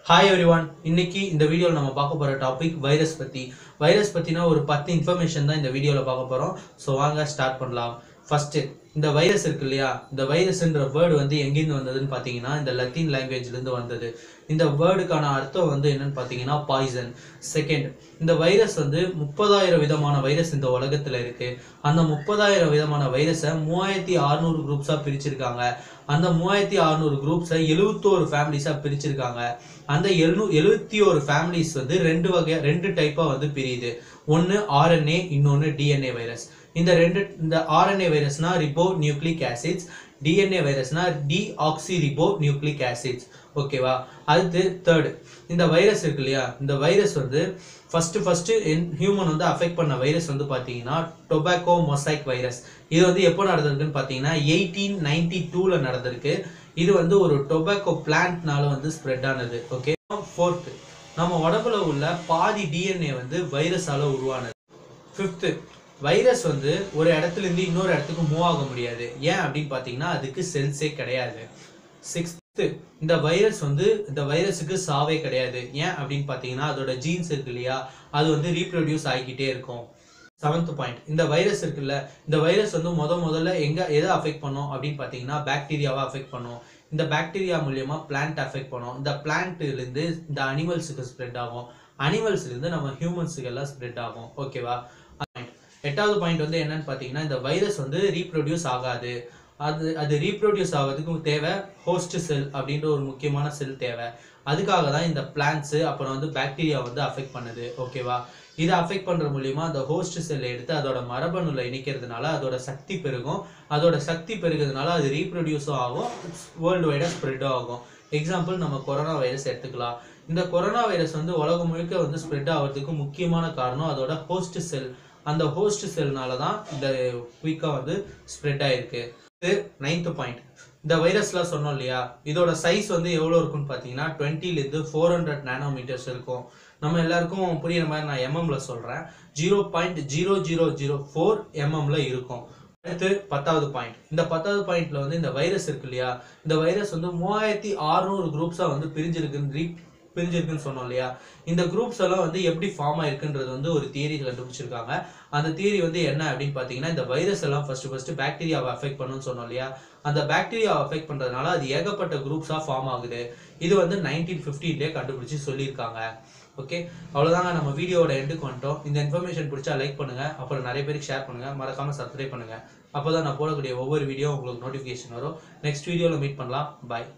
hi everyone இன்னைக்கு இந்த வீடியோவில் நம்ம பார்க்க போகிற டாபிக் வைரஸ் பற்றி வைரஸ் பற்றினா ஒரு பத்து இன்ஃபர்மேஷன் தான் இந்த வீடியோவில் பார்க்க போகிறோம் ஸோ வாங்க ஸ்டார்ட் பண்ணலாம் ஃபர்ஸ்ட்டு இந்த வைரஸ் இருக்கு இல்லையா இந்த வைரஸ்ன்ற வேர்டு வந்து எங்கேருந்து வந்ததுன்னு பார்த்தீங்கன்னா இந்த லத்தீன் லாங்குவேஜ்லேருந்து வந்தது இந்த வேர்டுக்கான அர்த்தம் வந்து என்னன்னு பார்த்தீங்கன்னா பாய்சன் செகண்ட் இந்த வைரஸ் வந்து முப்பதாயிரம் விதமான வைரஸ் இந்த உலகத்தில் இருக்கு அந்த முப்பதாயிரம் விதமான வைரஸை மூவாயிரத்தி அறுநூறு குரூப்ஸாக பிரிச்சிருக்காங்க அந்த மூவாயிரத்தி அறுநூறு குரூப்ஸை எழுபத்தோரு ஃபேமிலிஸாக பிரிச்சிருக்காங்க அந்த எழுநூ எழுபத்தி ஒரு ஃபேமிலிஸ் வந்து ரெண்டு வகை ரெண்டு டைப்பாக வந்து பிரியுது ஒன்று ஆர்என்ஏ இன்னொன்று டிஎன்ஏ வைரஸ் இந்த ரெண்டு இந்த ஆர்என்ஏ வைரஸ்னா ரிபோ நியூக்ளிக் ஆசிட்ஸ் டிஎன்ஏ வைரஸ்னா டிஆக்சி ரிபோ நியூக்ளிக் ஆசிட்ஸ் ஓகேவா அடுத்து தேர்டு இந்த வைரஸ் இருக்கு இல்லையா இந்த வைரஸ் வந்து ஃபர்ஸ்ட் ஃபர்ஸ்ட் ஹியூமன் வந்து அஃபெக்ட் பண்ண வைரஸ் வந்து பார்த்தீங்கன்னா டொபாக்கோ மொசைக் வைரஸ் இது வந்து எப்போ நடந்திருக்குன்னு பார்த்தீங்கன்னா எயிட்டீன் நைன்டி டூவில் நடந்திருக்கு இது வந்து ஒரு டொபாக்கோ பிளான்ட்னால வந்து ஸ்ப்ரெட் ஆனது ஓகே ஃபோர்த்து நம்ம உடம்புல உள்ள பாதி டிஎன்ஏ வந்து வைரஸால உருவானது ஃபிஃப்த்து வைரஸ் வந்து ஒரு இடத்துல இருந்து இன்னொரு இடத்துக்கு மூவ் ஆக முடியாது ஏன் அப்படின்னு பார்த்தீங்கன்னா அதுக்கு செல்ஸே கிடையாது சிக்ஸ்த்து இந்த வைரஸ் வந்து இந்த வைரஸுக்கு சாவே கிடையாது ஏன் அப்படின்னு பார்த்தீங்கன்னா அதோட ஜீன்ஸ் இருக்கு இல்லையா அது வந்து ரீப்ரொடியூஸ் ஆகிக்கிட்டே இருக்கும் செவன்த் பாயிண்ட் இந்த வைரஸ் இருக்குல்ல இந்த வைரஸ் வந்து முத முதல்ல எங்க எதை அஃபெக்ட் பண்ணும் அப்படின்னு பார்த்தீங்கன்னா பாக்டீரியாவை அஃபெக்ட் பண்ணும் இந்த பாக்டீரியா மூலியமா பிளான்ட் அஃபெக்ட் பண்ணும் இந்த பிளான்ட்லேருந்து இந்த அனிமல்ஸுக்கு ஸ்ப்ரெட் ஆகும் அனிமல்ஸ்லேருந்து நம்ம ஹியூமன்ஸுக்கு எல்லாம் ஸ்ப்ரெட் ஆகும் ஓகேவா எட்டாவது பாயிண்ட் வந்து என்னன்னு பார்த்தீங்கன்னா இந்த வைரஸ் வந்து ரீப்ரொடியூஸ் ஆகாது அது அது ரீப்ரொடியூஸ் ஆகிறதுக்கு தேவை ஹோஸ்ட் செல் அப்படின்ற ஒரு முக்கியமான செல் தேவை அதுக்காக தான் இந்த பிளான்ட்ஸு அப்புறம் வந்து பாக்டீரியா வந்து அஃபெக்ட் பண்ணுது ஓகேவா இதை அஃபெக்ட் பண்ணுற மூலியமா அந்த ஹோஸ்ட் செல்லை எடுத்து அதோட மரபணுல இணைக்கிறதுனால அதோட சக்தி பெருகும் அதோட சக்தி பெருகிறதுனால அது ரீப்ரொடியூஸும் ஆகும் வேர்ல்டு வைடாக ஸ்ப்ரெட்டும் ஆகும் எக்ஸாம்பிள் நம்ம கொரோனா வைரஸ் எடுத்துக்கலாம் இந்த கொரோனா வைரஸ் வந்து உலகம் முழுக்க வந்து ஸ்ப்ரெட் ஆகிறதுக்கு முக்கியமான காரணம் அதோட ஹோஸ்ட் செல் அந்த ஹோஸ்ட் செல்னால தான் இந்த குயிக்காக வந்து ஸ்ப்ரெட் ஆயிருக்கு இது நைன்த் பாயிண்ட் இந்த வைரஸ்லாம் சொன்னோம் இல்லையா இதோட சைஸ் வந்து எவ்வளோ இருக்குன்னு பார்த்தீங்கன்னா டுவெண்ட்டிலேருந்து ஃபோர் ஹண்ட்ரட் நானோமீட்டர்ஸ் இருக்கும் நம்ம எல்லாருக்கும் புரியுற மாதிரி நான் எம்எம்ல சொல்கிறேன் zero point zero zero zero four எம்எம்ல இருக்கும் அடுத்து பத்தாவது பாயிண்ட் இந்த பத்தாவது பாயிண்ட்ல வந்து இந்த வைரஸ் இருக்கு இல்லையா இந்த வைரஸ் வந்து மூவாயிரத்தி அறுநூறு குரூப்ஸாக வந்து பிரிஞ்சிருக்குன்னு பிரிஞ்சிருக்குன்னு சொன்னோம் இல்லையா இந்த குரூப்ஸ் எல்லாம் வந்து எப்படி ஃபார்ம் ஆயிருக்குன்றது வந்து ஒரு தியரி கண்டுபிடிச்சிருக்காங்க அந்த தியரி வந்து என்ன அப்படின்னு பார்த்தீங்கன்னா இந்த வைரஸ் எல்லாம் ஃபர்ஸ்ட் ஃபர்ஸ்ட் பாக்டீரியாவை அஃபெக்ட் பண்ணுன்னு சொன்னோம் இல்லையா அந்த பாக்டீரியாவை அஃபெக்ட் பண்றதுனால அது ஏகப்பட்ட குரூப்ஸாக ஃபார்ம் ஆகுது இது வந்து நைன்டீன் ஃபிஃப்டீன்லேயே கண்டுபிடிச்சு சொல்லியிருக்காங்க ஓகே அவ்வளோதாங்க நம்ம வீடியோவோட எண்டுக்கு வந்துட்டோம் இந்த இன்ஃபர்மேஷன் பிடிச்சா லைக் பண்ணுங்க அப்புறம் நிறைய பேருக்கு ஷேர் பண்ணுங்க மறக்காம சப்ஸ்கிரைப் பண்ணுங்க அப்போ தான் நான் போடக்கூடிய ஒவ்வொரு வீடியோ உங்களுக்கு நோட்டிஃபிகேஷன் வரும் நெக்ஸ்ட் வீடியோவில் மீட் பண்ணலாம் பாய்